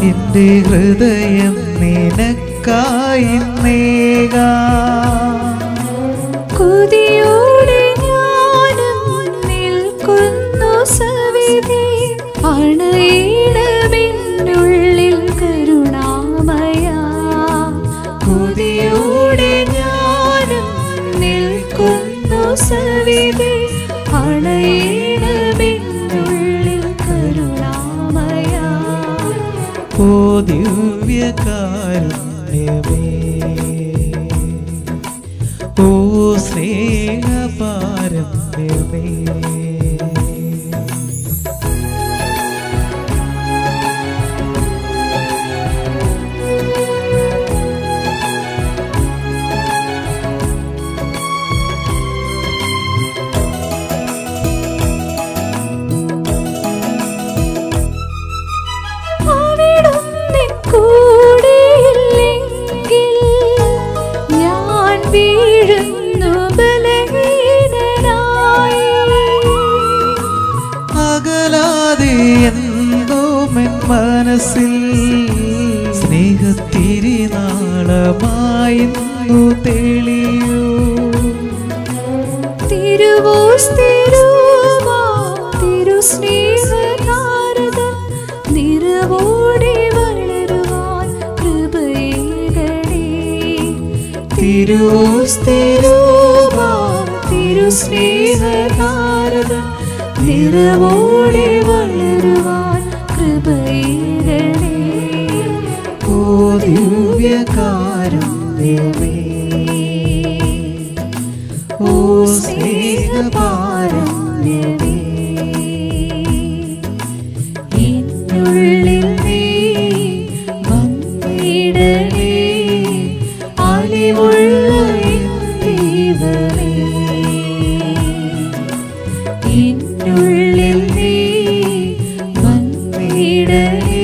എൻ്റെ ഹൃദയം നിനക്കായി നേകാ കൊതിയോടെ ഞാനും നിൽക്കുന്നു സവിധി അണയിടമെന്നുള്ളിൽ കരുണാമയ കൊതിയോടെ ഞാനും നിൽക്കുന്നു സവിധി അണയിടമെന്നുള്ളിൽ കരുണാമയ ഓ ദിവ്യകാരുണ്യമേ ഓ സ്നേഹപാരമ്യമേ അവിടുന്ന് കൂടെയില്ലെങ്കിൽ ഞാൻ വീഴുന്നു ബലഹീനനായി അകലാതെ എന്തോമെൻ മനസ്സിൽ സ്നേഹത്തിരിനാളമായി തെളിയൂ തിരുവോസ്തിരുവാ തിരുസ്നേഹതാരതൻ നിറവോടെ വളരുവാൻ കൃപയേകണേ തിരുവോസ്തിരുവാ തിരുസ്നേഹതാരതൻ നിറവോടെ വളരുവാൻ കൃപയേകണേ ഓ ദിവ്യകാരുണ്യമേ ഓ സ്നേഹപാരമ്യമേ എന്നുള്ളിൽ നീ വന്നിടണേ അലിവുള്ള എൻ ദൈവമേ എന്നുള്ളിൽ നീ വന്നിടണേ